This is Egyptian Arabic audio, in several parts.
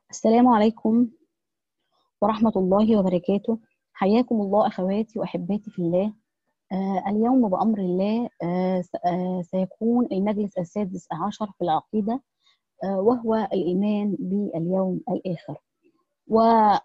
السلام عليكم ورحمة الله وبركاته حياكم الله أخواتي وأحباتي في الله آه اليوم بأمر الله آه آه سيكون المجلس السادس عشر في العقيدة آه وهو الإيمان باليوم الآخر وقد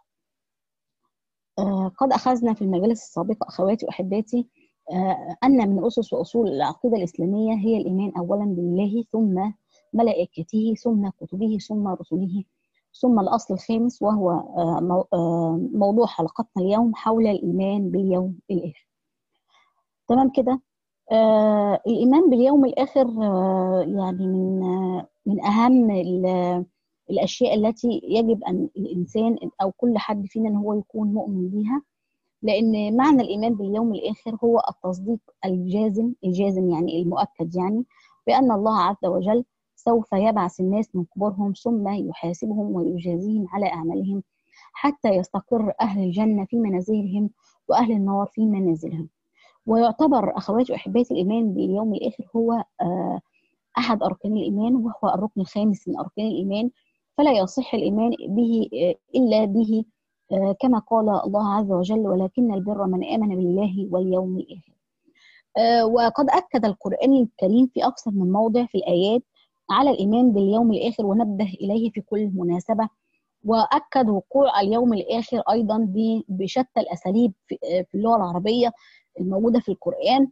أخذنا في المجالس السابقة أخواتي وأحباتي أن من أسس وأصول العقيدة الإسلامية هي الإيمان أولا بالله ثم ملائكته ثم كتبه ثم رسله ثم الأصل الخامس وهو موضوع حلقتنا اليوم حول الإيمان باليوم الآخر تمام كده آه الإيمان باليوم الآخر آه يعني من آه من أهم الأشياء التي يجب أن الإنسان أو كل حد فينا أن هو يكون مؤمن بها لأن معنى الإيمان باليوم الآخر هو التصديق الجازم الجازم يعني المؤكد يعني بأن الله عز وجل سوف يبعث الناس من قبورهم ثم يحاسبهم ويجازيهم على أعمالهم حتى يستقر أهل الجنة في منازلهم وأهل النار في منازلهم ويعتبر أخواتي وأحباتي الإيمان باليوم الآخر هو أحد أركان الإيمان وهو الركن الخامس من أركان الإيمان فلا يصح الإيمان به إلا به كما قال الله عز وجل ولكن البر من آمن بالله واليوم الآخر وقد أكد القرآن الكريم في أكثر من موضع في الآيات على الإيمان باليوم الآخر ونبه إليه في كل مناسبة وأكد وقوع اليوم الآخر أيضا بشتى الأساليب في اللغة العربية الموجودة في القرآن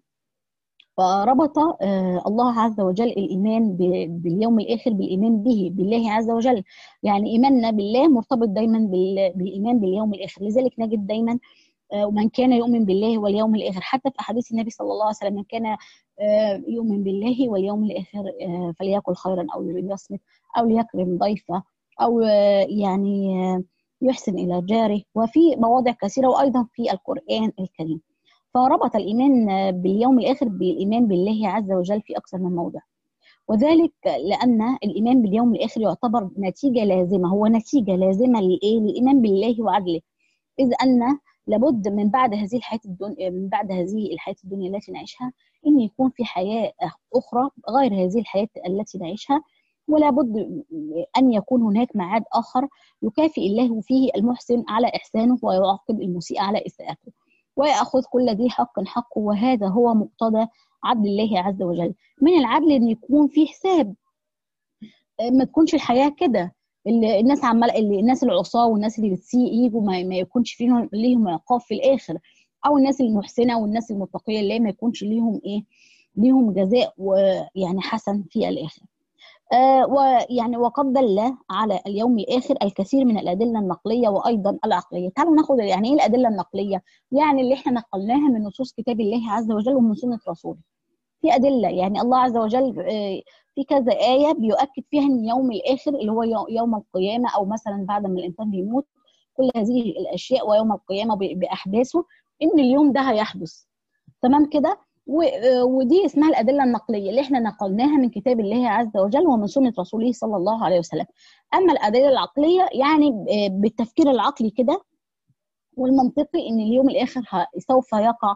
فربط الله عز وجل الإيمان باليوم الآخر بالإيمان به بالله عز وجل يعني إيماننا بالله مرتبط دايما بالإيمان باليوم الآخر لذلك نجد دايما ومن كان يؤمن بالله واليوم الآخر حتى في أحاديث النبي صلى الله عليه وسلم من كان يؤمن بالله واليوم الآخر فليقل خيرا أو ليصمت أو ليكرم ضيفه أو يعني يحسن إلى جاره وفي مواضع كثيرة وأيضا في القرآن الكريم فربط الإيمان باليوم الآخر بالإيمان بالله عز وجل في أكثر من موضع وذلك لأن الإيمان باليوم الآخر يعتبر نتيجة لازمة هو نتيجة لازمة لإيه؟ للإيمان بالله وعدله إذ أن لابد من بعد هذه الحياة الدنيا من بعد هذه الحياة الدنيا التي نعيشها إن يكون في حياة أخرى غير هذه الحياة التي نعيشها ولا بد أن يكون هناك معاد آخر يكافئ الله فيه المحسن على إحسانه ويعاقب المسيء على إساءته ويأخذ كل ذي حق حقه وهذا هو مقتضى عدل الله عز وجل من العدل أن يكون في حساب ما تكونش الحياة كده الناس عمال الناس العصاه والناس اللي بتسيء يجوا ما, ما يكونش فيهم ليهم عقاب في الاخر او الناس المحسنه والناس المتقيه اللي ما يكونش ليهم ايه ليهم جزاء ويعني حسن في الاخر آه ويعني وقد دل على اليوم الاخر الكثير من الادله النقليه وايضا العقليه تعالوا ناخد يعني ايه الادله النقليه يعني اللي احنا نقلناها من نصوص كتاب الله عز وجل ومن سنه رسوله في ادله يعني الله عز وجل آه في كذا آية بيؤكد فيها إن يوم الآخر اللي هو يوم القيامة أو مثلا بعد ما الإنسان بيموت كل هذه الأشياء ويوم القيامة بأحداثه إن اليوم ده هيحدث تمام كده ودي اسمها الأدلة النقلية اللي احنا نقلناها من كتاب الله عز وجل ومن سنة رسوله صلى الله عليه وسلم أما الأدلة العقلية يعني بالتفكير العقلي كده والمنطقي إن اليوم الآخر سوف يقع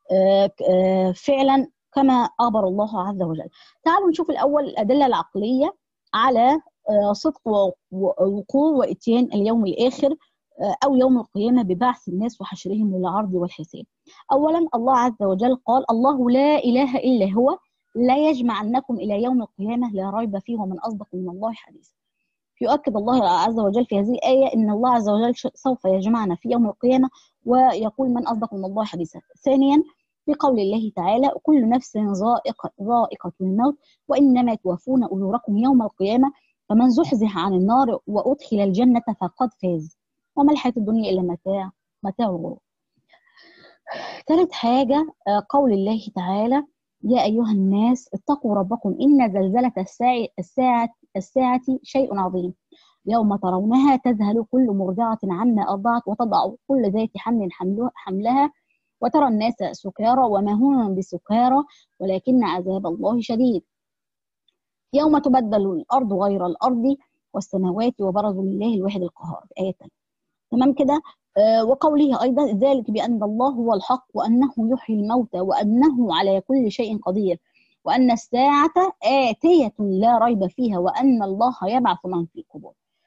فعلا كما أخبر الله عز وجل تعالوا نشوف الأول الأدلة العقلية على صدق وقوع وإتيان اليوم الآخر أو يوم القيامة ببعث الناس وحشرهم للعرض والحساب أولا الله عز وجل قال الله لا إله إلا هو لا يجمعنكم إلى يوم القيامة لا ريب فيه ومن أصدق من الله حديثا يؤكد الله عز وجل في هذه الآية أن الله عز وجل سوف يجمعنا في يوم القيامة ويقول من أصدق من الله حديثا ثانيا في قول الله تعالى كل نفس ذائقة ذائقة الموت وإنما توفون أجوركم يوم القيامة فمن زحزح عن النار وأدخل الجنة فقد فاز وما الحياة الدنيا إلا متاع متاع الغرور ثالث حاجة قول الله تعالى يا أيها الناس اتقوا ربكم إن زلزلة الساعة, الساعة, الساعة شيء عظيم يوم ترونها تذهل كل مرضعة عما أرضعت وتضع كل ذات حمل حملها وترى الناس سكارى وما هم بسكارى ولكن عذاب الله شديد يوم تبدل الأرض غير الأرض والسماوات وبرزوا لله الواحد القهار آية تمام كده آه وقوله أيضا ذلك بأن الله هو الحق وأنه يحيي الموتى وأنه على كل شيء قدير وأن الساعة آتية لا ريب فيها وأن الله يبعث من في القبور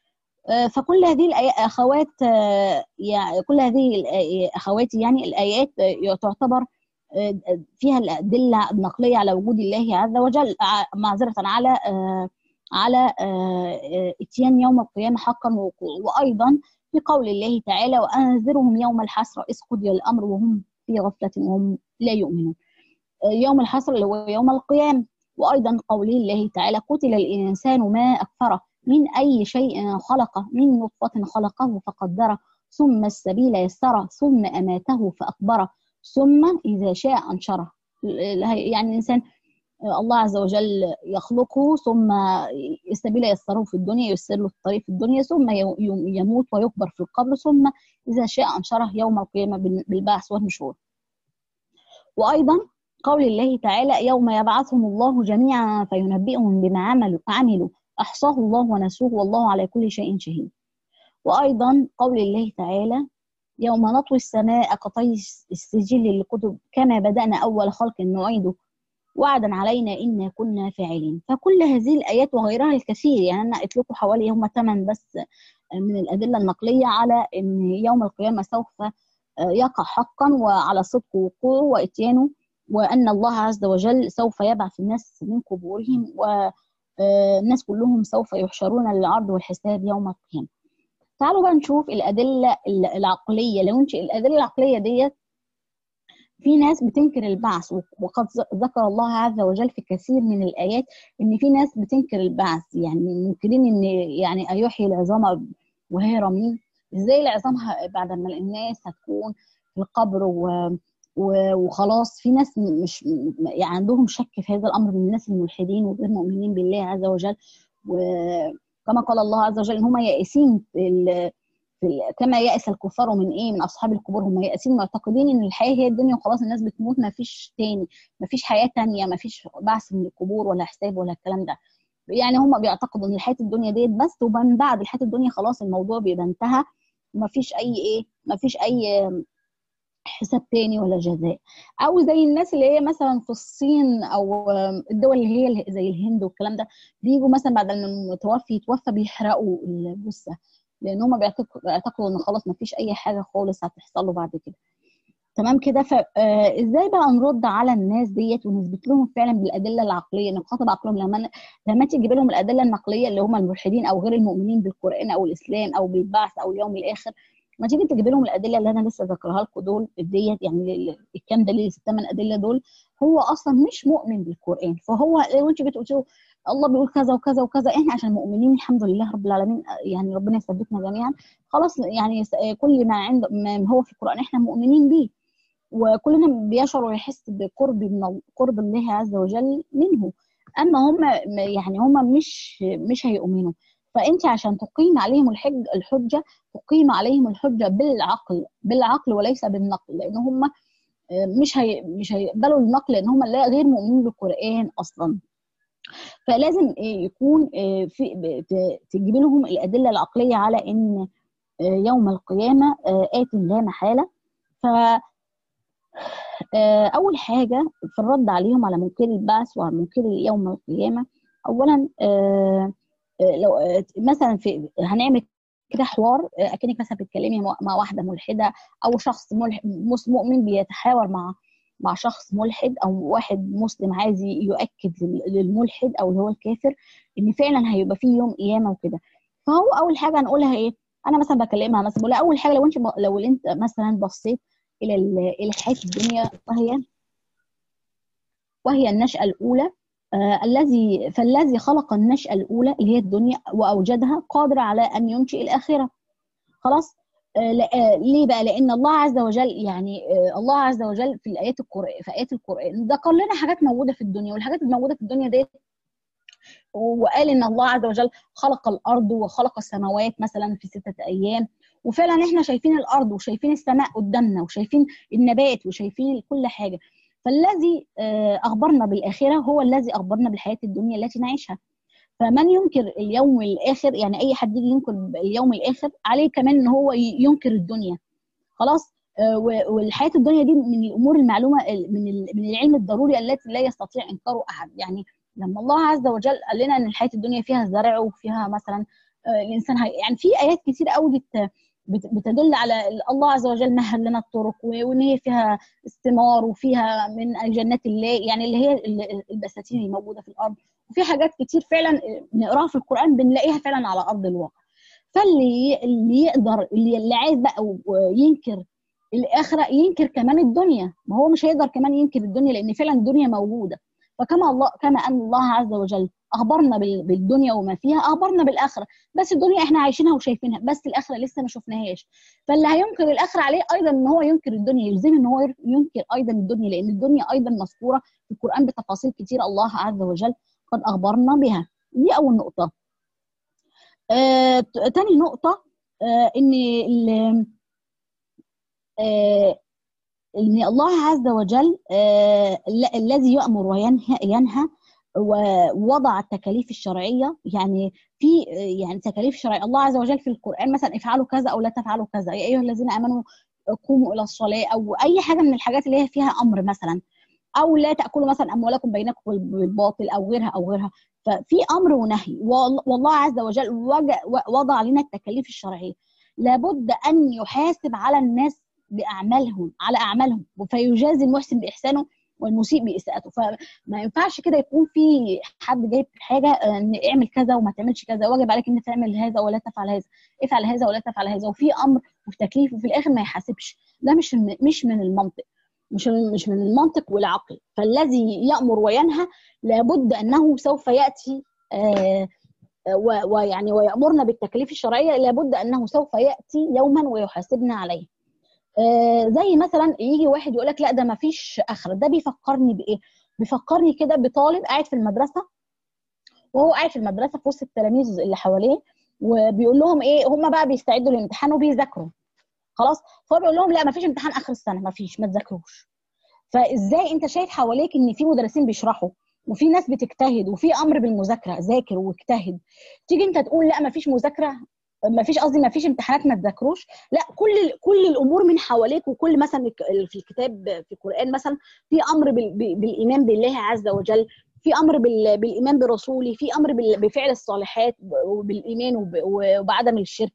فكل هذه الاخوات يعني كل هذه اخواتي يعني الايات تعتبر فيها الادله النقليه على وجود الله عز وجل معذره على على اتيان يوم القيامه حقا وايضا في قول الله تعالى وانذرهم يوم الحسره اذ قضي الامر وهم في غفله وهم لا يؤمنون يوم الحسره اللي هو يوم القيامه وايضا قول الله تعالى قتل الانسان ما اكفره من اي شيء خلقه من نطفه خلقه فقدره ثم السبيل يسره ثم اماته فاقبره ثم اذا شاء انشره يعني الانسان الله عز وجل يخلقه ثم السبيل يسره في الدنيا يسر له الطريق في الدنيا ثم يموت ويقبر في القبر ثم إذا شاء أنشره يوم القيامة بالبعث والنشور وأيضا قول الله تعالى يوم يبعثهم الله جميعا فينبئهم بما عملوا عملوا أحصاه الله ونسوه والله على كل شيء شهيد وأيضا قول الله تعالى يوم نطوي السماء كطي السجل للكتب كما بدأنا أول خلق نعيده وعدا علينا إنا كنا فاعلين فكل هذه الآيات وغيرها الكثير يعني أنا قلت لكم حوالي هم ثمان بس من الأدلة النقلية على أن يوم القيامة سوف يقع حقا وعلى صدق وقوعه وإتيانه وأن الله عز وجل سوف يبعث الناس من قبورهم والناس كلهم سوف يحشرون للعرض والحساب يوم القيامة تعالوا بقى نشوف الأدلة العقلية لو نشئ الأدلة العقلية ديت في ناس بتنكر البعث وقد ذكر الله عز وجل في كثير من الآيات إن في ناس بتنكر البعث يعني منكرين إن يعني أيحيي العظام وهي رميم إزاي العظام بعد ما الناس هتكون في القبر و وخلاص في ناس مش يعني عندهم شك في هذا الامر من الناس الملحدين وغير مؤمنين بالله عز وجل وكما قال الله عز وجل ان هم يائسين في كما يأس الكفار من ايه من اصحاب القبور هم يائسين معتقدين ان الحياه هي الدنيا وخلاص الناس بتموت ما فيش تاني ما فيش حياه تانية ما فيش بعث من القبور ولا حساب ولا الكلام ده يعني هم بيعتقدوا ان الحياه الدنيا ديت بس ومن بعد الحياه الدنيا خلاص الموضوع بيبقى انتهى وما فيش اي ايه ما فيش اي حساب تاني ولا جزاء او زي الناس اللي هي مثلا في الصين او الدول اللي هي زي الهند والكلام ده بيجوا مثلا بعد ما المتوفي يتوفى بيحرقوا الجثه لان هم بيعتقدوا ان خلاص ما فيش اي حاجه خالص هتحصل له بعد كده تمام كده فازاي بقى نرد على الناس ديت ونثبت لهم فعلا بالادله العقليه نخاطب عقلهم لما لما تجيب لهم الادله النقليه اللي هم الملحدين او غير المؤمنين بالقران او الاسلام او بالبعث او اليوم الاخر ما تيجي تجيب لهم الادله اللي انا لسه ذاكرها لكم دول ديت يعني الكام دليل الثمان ادله دول هو اصلا مش مؤمن بالقران فهو لو انت جيت قلت له الله بيقول كذا وكذا وكذا احنا عشان مؤمنين الحمد لله رب العالمين يعني ربنا يثبتنا جميعا خلاص يعني كل ما عند ما هو في القران احنا مؤمنين بيه وكلنا بيشعر ويحس بقرب من قرب الله عز وجل منه اما هم يعني هم مش مش هيؤمنوا فانت عشان تقيم عليهم الحج الحجه تقيم عليهم الحجه بالعقل بالعقل وليس بالنقل لان هم مش هي مش هيقبلوا النقل لان هم لا غير مؤمنين بالقران اصلا فلازم يكون في تجيب لهم الادله العقليه على ان يوم القيامه ات لا محاله ف اول حاجه في الرد عليهم على منكر البعث ومنكر يوم القيامه اولا لو مثلا في هنعمل كده حوار اكنك مثلا بتتكلمي مع واحده ملحده او شخص مؤمن بيتحاور مع مع شخص ملحد او واحد مسلم عايز يؤكد للملحد او اللي هو الكافر ان فعلا هيبقى فيه يوم قيامه وكده فهو اول حاجه هنقولها ايه انا مثلا بكلمها مثلا بقول اول حاجه لو انت لو انت مثلا بصيت الى الى حياه الدنيا وهي وهي النشاه الاولى آه الذي فالذي خلق النشأة الأولى اللي هي الدنيا وأوجدها قادر على أن ينشئ الآخرة خلاص آه آه ليه بقى لأن الله عز وجل يعني آه الله عز وجل في الآيات القرآن في آيات القرآن ذكر لنا حاجات موجودة في الدنيا والحاجات الموجودة في الدنيا ديت وقال ان الله عز وجل خلق الارض وخلق السماوات مثلا في سته ايام وفعلا احنا شايفين الارض وشايفين السماء قدامنا وشايفين النبات وشايفين كل حاجه فالذي اخبرنا بالاخره هو الذي اخبرنا بالحياه الدنيا التي نعيشها فمن ينكر اليوم الاخر يعني اي حد يجي ينكر اليوم الاخر عليه كمان ان هو ينكر الدنيا خلاص والحياه الدنيا دي من الامور المعلومه من من العلم الضروري التي لا يستطيع انكاره احد يعني لما الله عز وجل قال لنا ان الحياه الدنيا فيها زرع وفيها مثلا الانسان هي يعني في ايات كتير قوي بت بتدل على الله عز وجل مهد لنا الطرق وان هي فيها استمار وفيها من الجنات الله يعني اللي هي البساتين اللي موجوده في الارض وفي حاجات كتير فعلا نقراها في القران بنلاقيها فعلا على ارض الواقع فاللي اللي يقدر اللي, اللي عايز بقى ينكر الاخره ينكر كمان الدنيا ما هو مش هيقدر كمان ينكر الدنيا لان فعلا الدنيا موجوده فكما الله كما ان الله عز وجل اخبرنا بالدنيا وما فيها اخبرنا بالاخره بس الدنيا احنا عايشينها وشايفينها بس الاخره لسه ما شفناهاش فاللي هينكر الاخره عليه ايضا ان هو ينكر الدنيا يلزم ان هو ينكر ايضا الدنيا لان الدنيا ايضا مذكوره في القران بتفاصيل كتير الله عز وجل قد اخبرنا بها دي اول نقطه آه، تاني نقطه آه، ان آه، ان الله عز وجل آه الذي يامر وينهى ينهى ووضع التكاليف الشرعيه يعني في يعني تكاليف شرعيه الله عز وجل في القران مثلا افعلوا كذا او لا تفعلوا كذا يا ايها الذين امنوا قوموا الى الصلاه او اي حاجه من الحاجات اللي هي فيها امر مثلا او لا تاكلوا مثلا اموالكم بينكم بالباطل او غيرها او غيرها ففي امر ونهي والله عز وجل وضع لنا التكاليف الشرعيه لابد ان يحاسب على الناس باعمالهم على اعمالهم فيجازي المحسن باحسانه والمسيء باساءته فما ينفعش كده يكون في حد جايب حاجه ان اعمل كذا وما تعملش كذا واجب عليك ان تعمل هذا ولا تفعل هذا افعل هذا ولا تفعل هذا وفي امر وفي تكليف وفي الاخر ما يحاسبش ده مش مش من المنطق مش مش من المنطق والعقل فالذي يامر وينهى لابد انه سوف ياتي آه ويعني ويامرنا بالتكليف الشرعيه لابد انه سوف ياتي يوما ويحاسبنا عليه آه زي مثلا يجي واحد يقول لك لا ده ما فيش اخره ده بيفكرني بايه بيفكرني كده بطالب قاعد في المدرسه وهو قاعد في المدرسه في وسط التلاميذ اللي حواليه وبيقول لهم ايه هم بقى بيستعدوا للامتحان وبيذاكروا خلاص فهو بيقول لهم لا ما فيش امتحان اخر السنه ما فيش ما تذاكروش فازاي انت شايف حواليك ان في مدرسين بيشرحوا وفي ناس بتجتهد وفي امر بالمذاكره ذاكر واجتهد تيجي انت تقول لا ما فيش مذاكره ما فيش قصدي ما فيش امتحانات ما تذاكروش لا كل كل الامور من حواليك وكل مثلا في الكتاب في القران مثلا في امر بالايمان بالله عز وجل في امر بالايمان برسوله في امر بفعل الصالحات وبالايمان وبعدم الشرك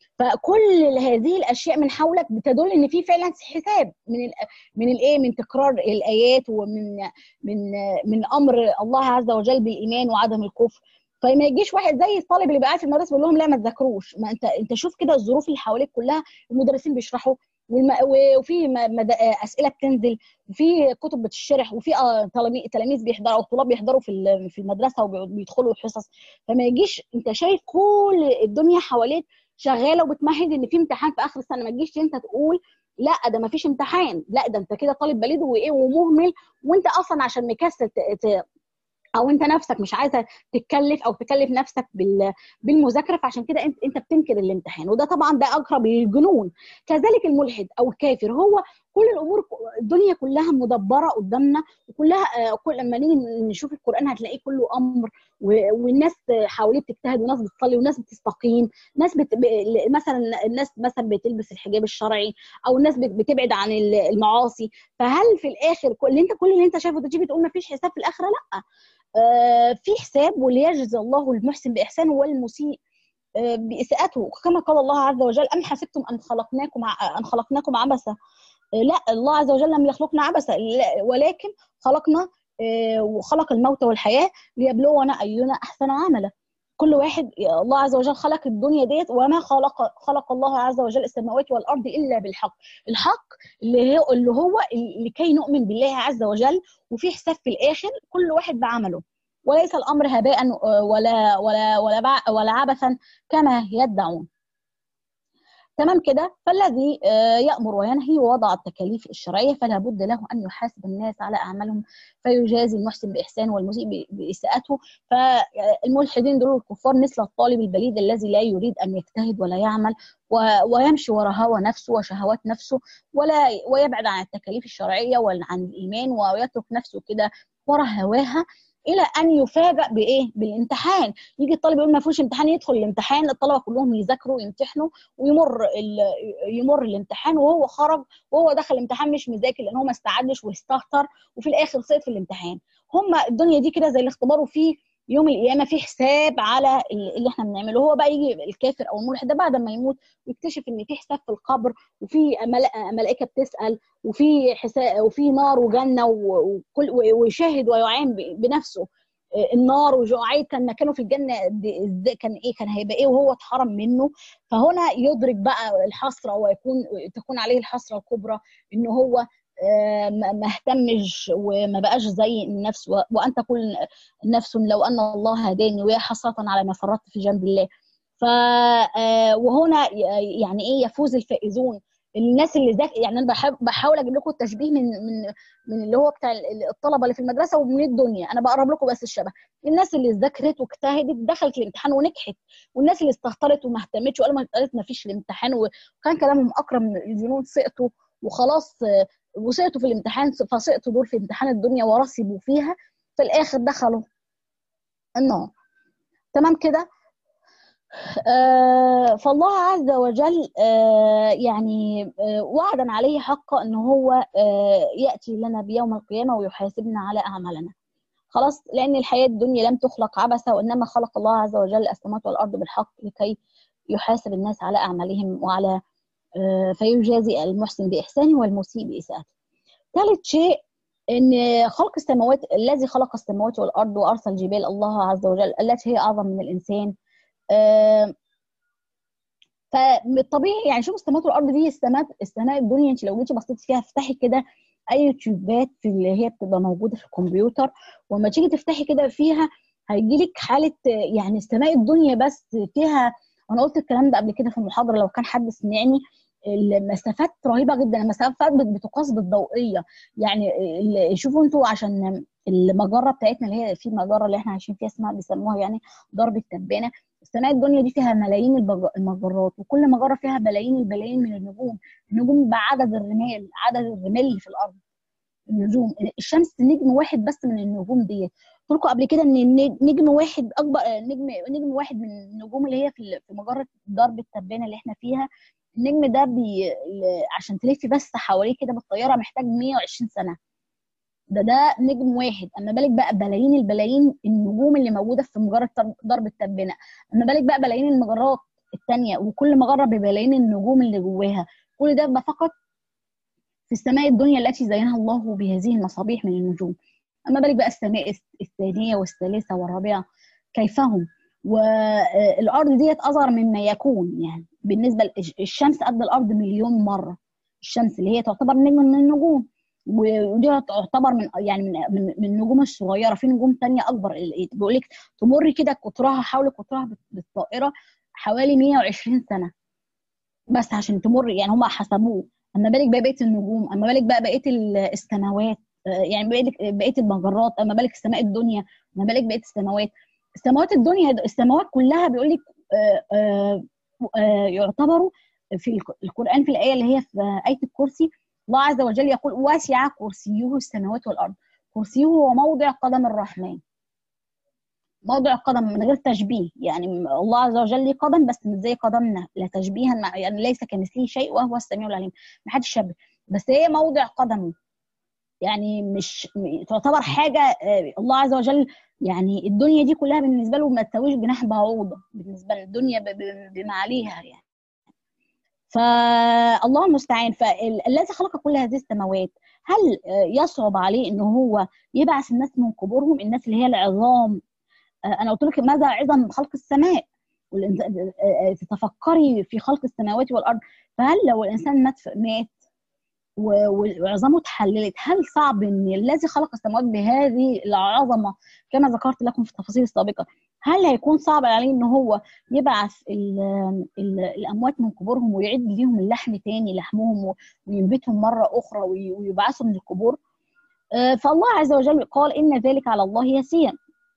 فكل هذه الاشياء من حولك بتدل ان في فعلا حساب من ال من الايه من تكرار الايات ومن من من امر الله عز وجل بالايمان وعدم الكفر فما يجيش واحد زي الطالب اللي قاعد في المدرسه بيقول لهم لا ما تذاكروش ما انت انت شوف كده الظروف اللي حواليك كلها المدرسين بيشرحوا وفي مد... اسئله بتنزل وفي كتب بتشرح وفي تلاميذ بيحضروا او طلاب بيحضروا في في المدرسه وبيدخلوا حصص فما يجيش انت شايف كل الدنيا حواليك شغاله وبتمهد ان في امتحان في اخر السنه ما تجيش انت تقول لا ده ما فيش امتحان لا ده انت كده طالب بليد وايه ومهمل وانت اصلا عشان مكسل او انت نفسك مش عايزه تتكلف او تكلف نفسك بالمذاكره فعشان كده انت انت بتنكر الامتحان وده طبعا ده اقرب للجنون كذلك الملحد او الكافر هو كل الامور الدنيا كلها مدبره قدامنا وكلها كل لما نيجي نشوف القران هتلاقيه كله امر والناس حواليه بتجتهد وناس بتصلي وناس بتستقيم ناس بت... مثلا الناس مثلا بتلبس الحجاب الشرعي او الناس بتبعد عن المعاصي فهل في الاخر كل اللي انت كل اللي انت شايفه ده تيجي تقول ما فيش حساب في الاخره لا آه في حساب وليجزي الله المحسن باحسانه والمسيء آه باساءته كما قال الله عز وجل ام حسبتم ان خلقناكم ان خلقناكم عبثا لا الله عز وجل لم يخلقنا عبثا ولكن خلقنا وخلق الموت والحياه ليبلونا اينا احسن عملا كل واحد الله عز وجل خلق الدنيا ديت وما خلق خلق الله عز وجل السماوات والارض الا بالحق الحق اللي هو اللي هو لكي نؤمن بالله عز وجل وفي حساب في الاخر كل واحد بعمله وليس الامر هباء ولا ولا ولا ولا عبثا كما يدعون تمام كده فالذي يأمر وينهي ووضع التكاليف الشرعية فلا بد له أن يحاسب الناس على أعمالهم فيجازي المحسن بإحسان والمسيء بإساءته فالملحدين دول الكفار مثل الطالب البليد الذي لا يريد أن يجتهد ولا يعمل ويمشي وراء هوى نفسه وشهوات نفسه ولا ويبعد عن التكاليف الشرعية وعن الإيمان ويترك نفسه كده وراء هواها الى ان يفاجئ بايه بالامتحان يجي الطالب يقول ما فيهوش امتحان يدخل الامتحان الطلبه كلهم يذاكروا ويمتحنوا ويمر يمر الامتحان وهو خرج وهو دخل الامتحان مش مذاكر لان هو ما استعدش واستهتر وفي الاخر سقط في الامتحان هم الدنيا دي كده زي الاختبار وفي يوم القيامه في حساب على اللي احنا بنعمله هو بقى يجي الكافر او الملحد ده بعد ما يموت ويكتشف ان في حساب في القبر وفي ملائكه بتسال وفي حساب وفي نار وجنه وكل ويشاهد ويعاين بنفسه النار وجوعيد كان مكانه في الجنه كان ايه كان هيبقى ايه وهو اتحرم منه فهنا يدرك بقى الحسره ويكون تكون عليه الحسره الكبرى ان هو ما اهتمش وما بقاش زي النفس وان تقول نفس لو ان الله هداني ويا حسره على ما فرطت في جنب الله ف وهنا يعني ايه يفوز الفائزون الناس اللي ذاك يعني انا بحاول اجيب لكم التشبيه من من من اللي هو بتاع الطلبه اللي في المدرسه ومن الدنيا انا بقرب لكم بس الشبه الناس اللي ذاكرت واجتهدت دخلت الامتحان ونجحت والناس اللي استهترت وما اهتمتش وقالوا ما قالت ما فيش الامتحان وكان كلامهم اكرم الجنون سقطوا وخلاص وسقطوا في الامتحان فسقطوا دول في امتحان الدنيا ورسبوا فيها في الاخر دخلوا النار تمام كده آه فالله عز وجل آه يعني آه وعدا عليه حقا ان هو ياتي لنا بيوم القيامه ويحاسبنا على اعمالنا خلاص لان الحياه الدنيا لم تخلق عبثا وانما خلق الله عز وجل السماوات والارض بالحق لكي يحاسب الناس على اعمالهم وعلى فيجازي المحسن باحسانه والمسيء باساءته ثالث شيء ان خلق السماوات الذي خلق السماوات والارض وارسل الجبال الله عز وجل التي هي اعظم من الانسان آه فالطبيعي يعني شوف السماوات والارض دي السماء السماء الدنيا انت لو جيتي بصيتي فيها افتحي كده اي يوتيوبات في اللي هي بتبقى موجوده في الكمبيوتر وما تيجي تفتحي كده فيها هيجي لك حاله يعني السماء الدنيا بس فيها انا قلت الكلام ده قبل كده في المحاضره لو كان حد سمعني المسافات رهيبه جدا المسافات بتقاس بالضوئيه يعني شوفوا انتوا عشان المجره بتاعتنا اللي هي في مجره اللي احنا عايشين فيها اسمها بيسموها يعني ضرب التبانه السماء الدنيا دي فيها ملايين المجرات وكل مجره فيها بلايين البلايين من النجوم النجوم بعدد الرمال عدد الرمال اللي في الارض النجوم الشمس نجم واحد بس من النجوم دي قلت لكم قبل كده ان نجم واحد اكبر نجم نجم واحد من النجوم اللي هي في مجره ضرب التبانه اللي احنا فيها النجم ده بي... عشان تلفي بس حواليه كده بالطياره محتاج 120 سنه ده ده نجم واحد اما بالك بقى بلايين البلايين النجوم اللي موجوده في مجره ضرب التبانه اما بالك بقى بلايين المجرات الثانيه وكل مجره ببلايين النجوم اللي جواها كل ده بقى فقط في السماء الدنيا التي زينها الله بهذه المصابيح من النجوم اما بالك بقى السماء الثانيه والثالثه والرابعه كيفهم والارض ديت اصغر مما يكون يعني بالنسبه الشمس قد الارض مليون مره الشمس اللي هي تعتبر نجم من النجوم ودي تعتبر من يعني من من, من النجوم الصغيره في نجوم تانية اكبر بيقول لك تمر كده قطرها حول قطرها بالطائره حوالي 120 سنه بس عشان تمر يعني هم حسبوه اما بالك بقى بقيه النجوم اما بالك بقى بقيه السماوات يعني بالك بقيه المجرات اما بالك السماء الدنيا اما بالك بقيه السماوات السماوات الدنيا السماوات كلها بيقول لك يعتبروا في القران في الايه اللي هي في ايه الكرسي الله عز وجل يقول واسع كرسيه السماوات والارض كرسيه هو موضع قدم الرحمن موضع قدم من غير تشبيه يعني الله عز وجل ليه قدم بس مش زي قدمنا لا تشبيها مع يعني ليس كمثله شيء وهو السميع العليم ما حدش شبه بس هي موضع قدمه يعني مش تعتبر حاجه الله عز وجل يعني الدنيا دي كلها بالنسبه له ما تساويش جناح بعوضه بالنسبه للدنيا بما عليها يعني فالله المستعان فالذي خلق كل هذه السماوات هل يصعب عليه ان هو يبعث الناس من قبورهم الناس اللي هي العظام انا قلت لك ماذا عظم خلق السماء تتفكري في خلق السماوات والارض فهل لو الانسان مات مات وعظامه اتحللت هل صعب ان الذي خلق السماوات بهذه العظمه كما ذكرت لكم في التفاصيل السابقه هل هيكون صعب عليه ان هو يبعث ال ال الاموات من قبورهم ويعد ليهم اللحم تاني لحمهم وينبتهم مره اخرى ويبعثوا من القبور فالله عز وجل قال ان ذلك على الله يسير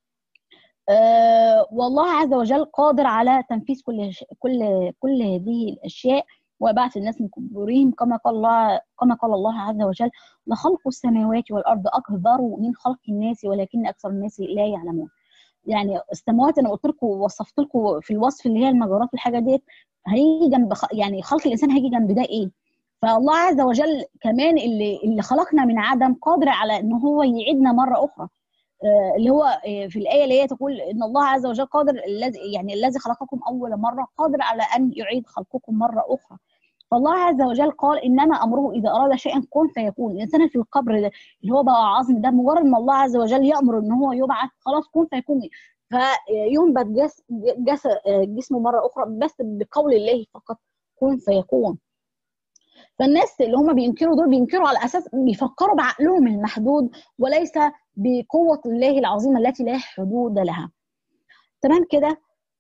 والله عز وجل قادر على تنفيذ كل كل كل هذه الاشياء وبعث الناس من قبورهم كما قال الله كما قال الله عز وجل لخلق السماوات والارض اكبر من خلق الناس ولكن اكثر الناس لا يعلمون يعني السماوات انا قلت لكم وصفت لكم في الوصف اللي هي المجرات والحاجه ديت هيجي جنب يعني خلق الانسان هيجي جنب ده ايه فالله عز وجل كمان اللي اللي خلقنا من عدم قادر على ان هو يعيدنا مره اخرى اللي هو في الايه اللي هي تقول ان الله عز وجل قادر الذي يعني الذي خلقكم اول مره قادر على ان يعيد خلقكم مره اخرى فالله عز وجل قال انما امره اذا اراد شيئا كن فيكون الانسان في القبر ده اللي هو بقى عظم ده مجرد ما الله عز وجل يامر ان هو يبعث خلاص كن فيكون فينبت جس جس جسمه مره اخرى بس بقول الله فقط كن فيكون فالناس اللي هم بينكروا دول بينكروا على اساس بيفكروا بعقلهم المحدود وليس بقوه الله العظيمه التي لا حدود لها تمام كده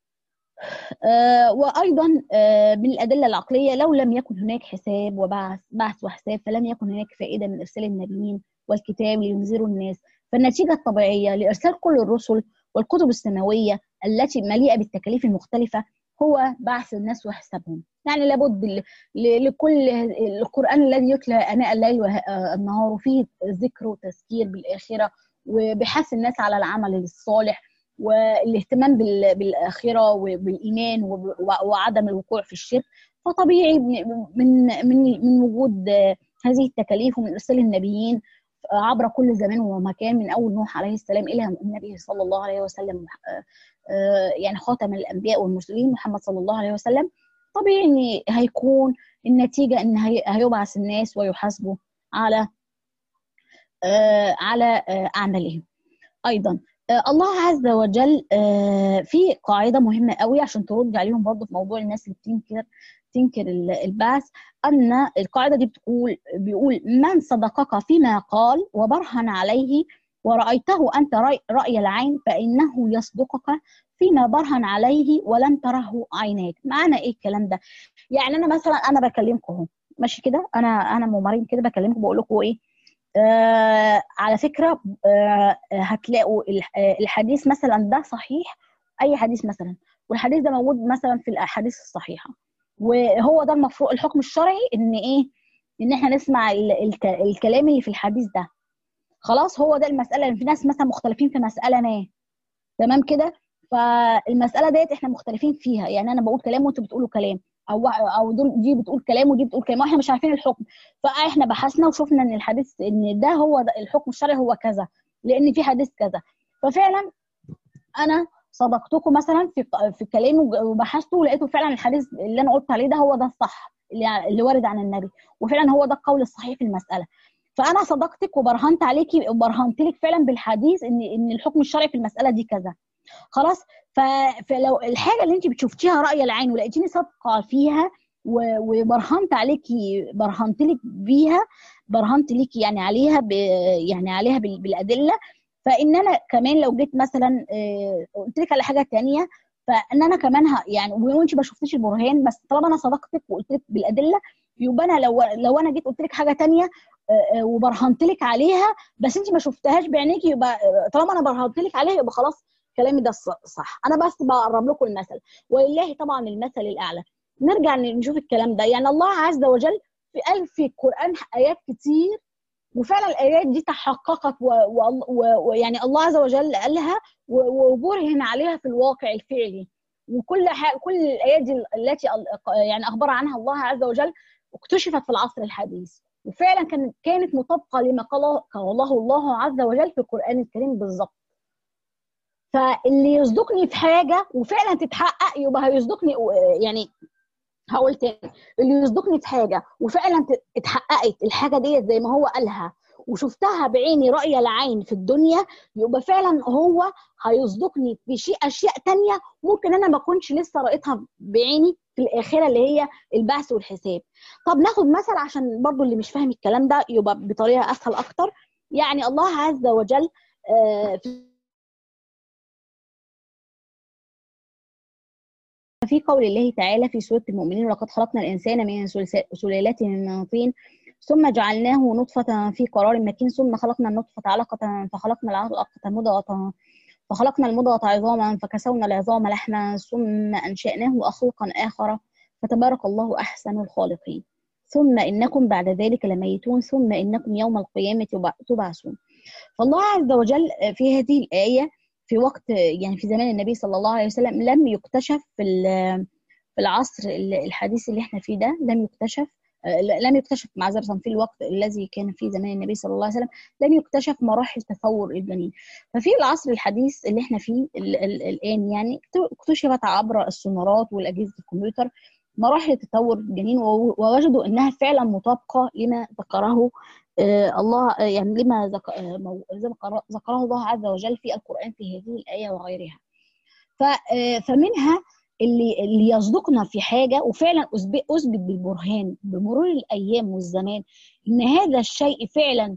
آه وايضا آه من الادله العقليه لو لم يكن هناك حساب وبعث بعث وحساب فلم يكن هناك فائده من ارسال النبيين والكتاب لينذروا الناس فالنتيجه الطبيعيه لارسال كل الرسل والكتب السماويه التي مليئه بالتكاليف المختلفه هو بعث الناس وحسابهم يعني لابد لكل القرآن الذي يتلى أناء الليل والنهار وفيه ذكر وتذكير بالآخرة وبحث الناس على العمل الصالح والاهتمام بالآخرة وبالإيمان وعدم الوقوع في الشرك فطبيعي من من من وجود هذه التكاليف ومن إرسال النبيين عبر كل زمان ومكان من أول نوح عليه السلام إلى النبي صلى الله عليه وسلم يعني خاتم الأنبياء والمرسلين محمد صلى الله عليه وسلم طبيعي ان هيكون النتيجه ان هيبعث الناس ويحاسبوا على آه على آه اعمالهم ايضا آه الله عز وجل في قاعده مهمه قوي عشان ترد عليهم برضه في موضوع الناس اللي بتنكر تنكر البعث ان القاعده دي بتقول بيقول من صدقك فيما قال وبرهن عليه ورأيته أنت رأي العين فإنه يصدقك فيما برهن عليه ولم تره عيناك معنى ايه الكلام ده يعني انا مثلا انا بكلمكم اهو ماشي كده انا انا ممارين كده بكلمكم بقول لكم ايه آه على فكره آه هتلاقوا الحديث مثلا ده صحيح اي حديث مثلا والحديث ده موجود مثلا في الاحاديث الصحيحه وهو ده المفروض الحكم الشرعي ان ايه ان احنا نسمع الكلام اللي في الحديث ده خلاص هو ده المساله ان في ناس مثلا مختلفين في مساله ما تمام كده فالمساله ديت احنا مختلفين فيها يعني انا بقول كلام وانتوا بتقولوا كلام او او دول دي بتقول كلام ودي بتقول كلام واحنا مش عارفين الحكم فاحنا بحثنا وشفنا ان الحديث ان ده هو ده الحكم الشرعي هو كذا لان في حديث كذا ففعلا انا صدقتكم مثلا في في كلامي وبحثته ولقيته فعلا الحديث اللي انا قلت عليه ده هو ده الصح اللي, اللي وارد عن النبي وفعلا هو ده القول الصحيح في المساله فانا صدقتك وبرهنت عليكي وبرهنت لك فعلا بالحديث ان ان الحكم الشرعي في المساله دي كذا خلاص فلو الحاجه اللي انت بتشوفتيها راي العين ولقيتيني صادقه فيها وبرهنت عليكي برهنت لك بيها برهنت لك يعني عليها ب يعني عليها بالادله فان انا كمان لو جيت مثلا قلت لك على حاجه ثانيه فان انا كمان يعني وانت ما شفتيش البرهان بس طالما انا صدقتك وقلت لك بالادله يبقى انا لو لو انا جيت قلت لك حاجه ثانيه وبرهنت لك عليها بس انت ما شفتهاش بعينيكي يبقى طالما انا برهنت لك عليها يبقى خلاص كلامي ده صح انا بس بقرب لكم المثل ولله طبعا المثل الاعلى نرجع نشوف الكلام ده يعني الله عز وجل في قال في القران ايات كتير وفعلا الايات دي تحققت ويعني الله عز وجل قالها وبرهن عليها في الواقع الفعلي وكل كل الايات دي التي يعني اخبر عنها الله عز وجل اكتشفت في العصر الحديث وفعلا كانت كانت مطابقه لما قاله الله الله عز وجل في القران الكريم بالظبط فاللي يصدقني في حاجه وفعلا تتحقق يبقى هيصدقني يعني هقول تاني اللي يصدقني في حاجه وفعلا اتحققت الحاجه ديت زي ما هو قالها وشفتها بعيني رأي العين في الدنيا يبقى فعلا هو هيصدقني في شيء اشياء تانية ممكن انا ما اكونش لسه رأيتها بعيني في الاخره اللي هي البحث والحساب طب ناخد مثل عشان برضو اللي مش فاهم الكلام ده يبقى بطريقه اسهل اكتر يعني الله عز وجل في قول الله تعالى في سورة المؤمنين ولقد خلقنا الإنسان من سلالة من طين ثم جعلناه نطفة في قرار مكين ثم خلقنا النطفة علقة فخلقنا العلقة مضغة فخلقنا المضغة عظاما فكسونا العظام لحما ثم أنشأناه خلقا آخر فتبارك الله أحسن الخالقين ثم إنكم بعد ذلك لميتون ثم إنكم يوم القيامة تبعثون فالله عز وجل في هذه الآية في وقت يعني في زمان النبي صلى الله عليه وسلم لم يكتشف في في العصر الحديث اللي احنا فيه ده لم يكتشف لم يكتشف معذرة في الوقت الذي كان فيه زمان النبي صلى الله عليه وسلم لم يكتشف مراحل تطور الجنين ففي العصر الحديث اللي احنا فيه الان يعني اكتشفت عبر السونارات والاجهزه الكمبيوتر مراحل تطور الجنين ووجدوا انها فعلا مطابقه لما ذكره الله يعني لما ذكره الله عز وجل في القران في هذه الايه وغيرها فمنها اللي اللي يصدقنا في حاجه وفعلا اثبت اثبت بالبرهان بمرور الايام والزمان ان هذا الشيء فعلا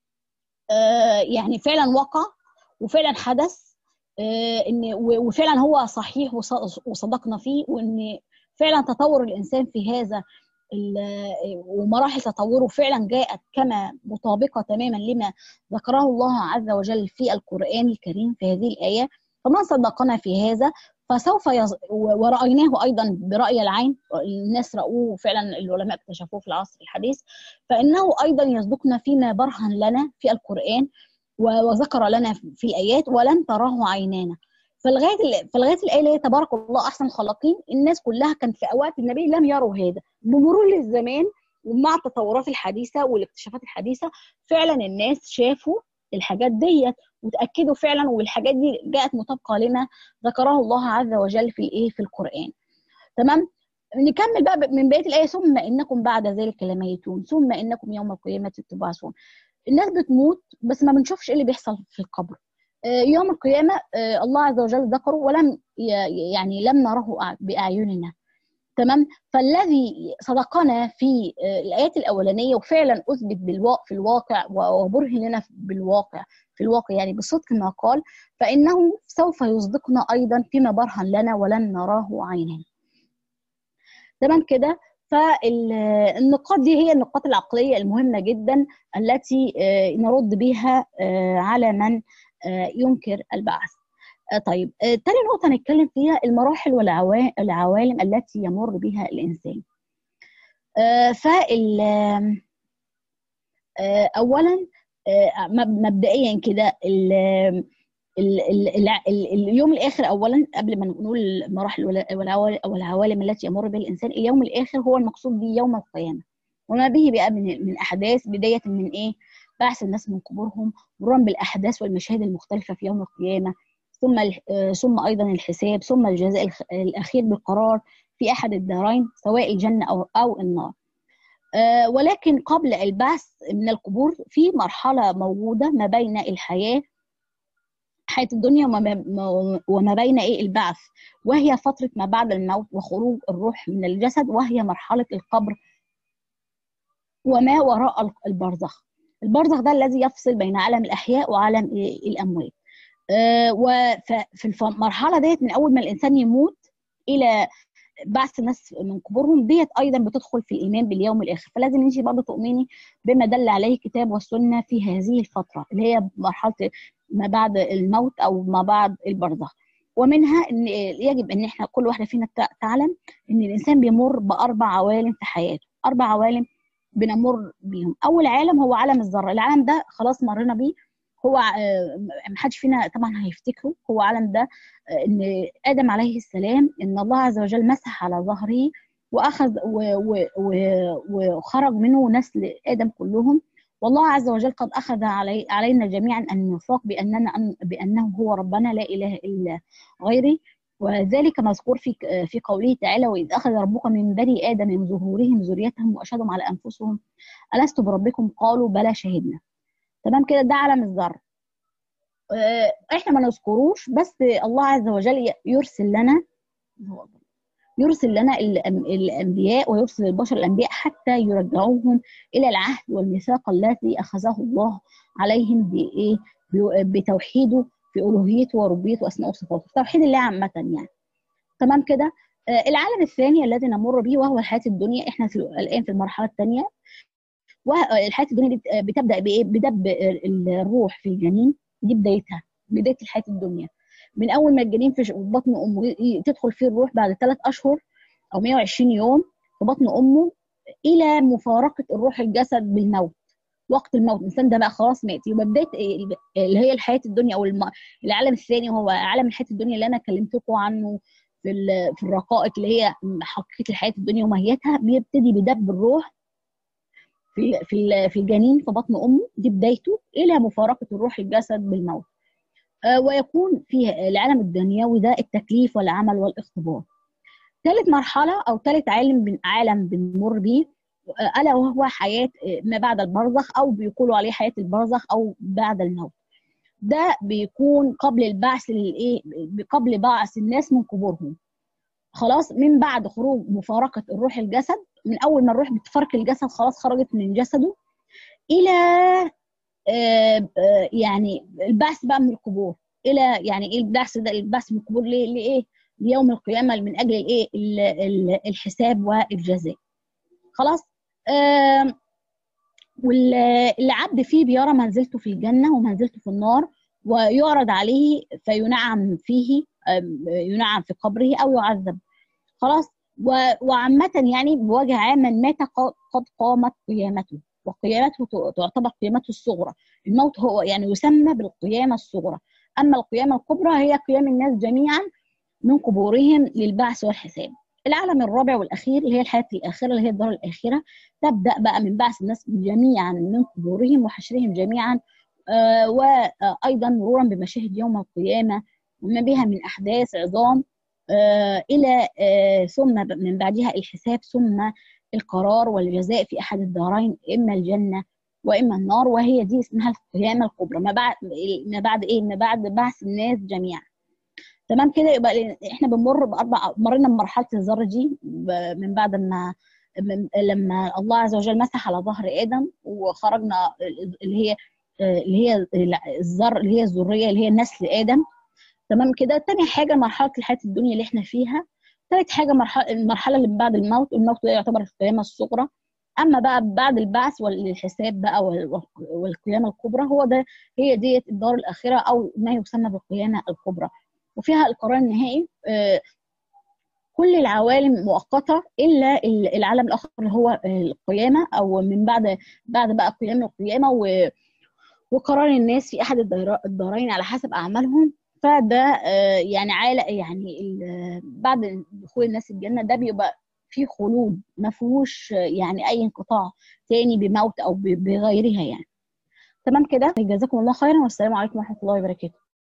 يعني فعلا وقع وفعلا حدث ان وفعلا هو صحيح وصدقنا فيه وان فعلا تطور الانسان في هذا ومراحل تطوره فعلا جاءت كما مطابقه تماما لما ذكره الله عز وجل في القران الكريم في هذه الايه فمن صدقنا في هذا فسوف يز... ورأيناه أيضا برأي العين الناس رأوه فعلا العلماء اكتشفوه في العصر الحديث فإنه أيضا يصدقنا فيما برهن لنا في القرآن وذكر لنا في الآيات ولن تراه عينانا فلغايه فلغايه الايه اللي هي تبارك الله احسن الخلاقين الناس كلها كانت في اوقات النبي لم يروا هذا بمرور الزمان ومع التطورات الحديثه والاكتشافات الحديثه فعلا الناس شافوا الحاجات ديت وتاكدوا فعلا والحاجات دي جاءت مطابقه لما ذكره الله عز وجل في الايه في القران تمام نكمل بقى من بقيه الايه ثم انكم بعد ذلك لميتون ثم انكم يوم القيامه تبعثون الناس بتموت بس ما بنشوفش ايه اللي بيحصل في القبر يوم القيامه الله عز وجل ذكره ولم يعني لم نره باعيننا تمام فالذي صدقنا في الايات الاولانيه وفعلا اثبت بالواقع في الواقع وبرهن لنا بالواقع في الواقع يعني بصدق ما قال فانه سوف يصدقنا ايضا فيما برهن لنا ولن نراه عيننا تمام كده فالنقاط دي هي النقاط العقليه المهمه جدا التي نرد بها على من ينكر البعث طيب تاني نقطة نتكلم فيها المراحل والعوالم التي يمر بها الإنسان فال أولا مبدئيا كده اليوم الآخر أولا قبل ما نقول المراحل والعوالم التي يمر بها الإنسان اليوم الآخر هو المقصود به يوم القيامة وما به بقى من أحداث بداية من إيه بعث الناس من قبورهم مرورا بالاحداث والمشاهد المختلفه في يوم القيامه ثم ثم ايضا الحساب ثم الجزاء الاخير بالقرار في احد الدارين سواء الجنه او او النار ولكن قبل البعث من القبور في مرحله موجوده ما بين الحياه حياه الدنيا وما بين ايه البعث وهي فتره ما بعد الموت وخروج الروح من الجسد وهي مرحله القبر وما وراء البرزخ البرزخ ده الذي يفصل بين عالم الاحياء وعالم الاموات آه وفي المرحله ديت من اول ما الانسان يموت الى بعث الناس من قبورهم ديت ايضا بتدخل في الايمان باليوم الاخر فلازم انت برضه تؤمني بما دل عليه الكتاب والسنه في هذه الفتره اللي هي مرحله ما بعد الموت او ما بعد البرزخ ومنها ان يجب ان احنا كل واحده فينا تعلم ان الانسان بيمر باربع عوالم في حياته اربع عوالم بنمر بيهم اول عالم هو عالم الذره العالم ده خلاص مرينا بيه هو ما حدش فينا طبعا هيفتكره هو عالم ده ان ادم عليه السلام ان الله عز وجل مسح على ظهره واخذ وخرج منه نسل ادم كلهم والله عز وجل قد اخذ علي علينا جميعا الميثاق باننا بانه هو ربنا لا اله الا غيره وذلك مذكور في في قوله تعالى واذ اخذ ربك من بني ادم من ظهورهم ذريتهم واشهدهم على انفسهم الست بربكم قالوا بلى شهدنا تمام كده ده عالم الذر احنا ما نذكروش بس الله عز وجل يرسل لنا يرسل لنا الانبياء ويرسل البشر الانبياء حتى يرجعوهم الى العهد والميثاق الذي اخذه الله عليهم بايه بتوحيده في الوهيته وربوبيته واسماء وصفاته توحيد الله عامه يعني تمام كده العالم الثاني الذي نمر به وهو الحياه الدنيا احنا في الان في المرحله الثانيه والحياه الدنيا بتبدا بايه بدب الروح في الجنين دي بدايتها بدايه الحياه الدنيا من اول ما الجنين في بطن امه تدخل فيه الروح بعد ثلاث اشهر او 120 يوم في بطن امه الى مفارقه الروح الجسد بالموت وقت الموت الانسان ده بقى خلاص مات يبقى بدايه اللي هي الحياه الدنيا او العالم الثاني وهو عالم الحياه الدنيا اللي انا كلمتكم عنه في في الرقائق اللي هي حقيقه الحياه الدنيا وماهيتها بيبتدي بدب الروح في في في الجنين في بطن امه دي بدايته الى مفارقه الروح الجسد بالموت ويكون في العالم الدنيوي ده التكليف والعمل والاختبار ثالث مرحله او ثالث عالم عالم بنمر بيه الا وهو حياه ما بعد البرزخ او بيقولوا عليه حياه البرزخ او بعد الموت ده بيكون قبل البعث للايه قبل بعث الناس من قبورهم خلاص من بعد خروج مفارقه الروح الجسد من اول ما الروح بتفارق الجسد خلاص خرجت من جسده الى يعني البعث بقى من القبور الى يعني ايه البعث ده البعث من القبور ليه لايه ليوم القيامه من اجل الايه الحساب والجزاء خلاص والعبد فيه بيرى منزلته في الجنه ومنزلته في النار ويعرض عليه فينعم فيه ينعم في قبره او يعذب خلاص وعامة يعني بوجه عام من مات قد قامت قيامته وقيامته تعتبر قيامته الصغرى الموت هو يعني يسمى بالقيامة الصغرى أما القيامة الكبرى هي قيام الناس جميعا من قبورهم للبعث والحساب العالم الرابع والأخير اللي هي الحياة الآخرة اللي هي الدار الآخرة تبدأ بقى من بعث الناس جميعا من قبورهم وحشرهم جميعا آه وأيضا مرورا بمشاهد يوم القيامة وما بها من أحداث عظام آه إلى آه ثم من بعدها الحساب ثم القرار والجزاء في أحد الدارين إما الجنة وإما النار وهي دي اسمها القيامة الكبرى ما بعد ما بعد إيه ما بعد بعث الناس جميعا تمام كده يبقى احنا بنمر باربع مرينا بمرحله الذر دي من بعد ما لما الله عز وجل مسح على ظهر ادم وخرجنا اللي هي اللي هي الذر اللي هي الذريه اللي هي نسل ادم تمام كده تاني حاجه مرحله الحياه الدنيا اللي احنا فيها ثالث حاجه مرحله المرحله اللي بعد الموت الموت ده يعتبر القيامه الصغرى اما بقى بعد البعث والحساب بقى والقيامه الكبرى هو ده هي ديت الدار الاخره او ما يسمى بالقيامه الكبرى وفيها القرار النهائي كل العوالم مؤقته الا العالم الاخر اللي هو القيامه او من بعد بعد بقى قيام القيامه وقرار الناس في احد الدارين على حسب اعمالهم فده يعني عالق يعني بعد دخول الناس الجنه ده بيبقى في خلود ما فيهوش يعني اي انقطاع تاني بموت او بغيرها يعني تمام كده جزاكم الله خيرا والسلام عليكم ورحمه الله وبركاته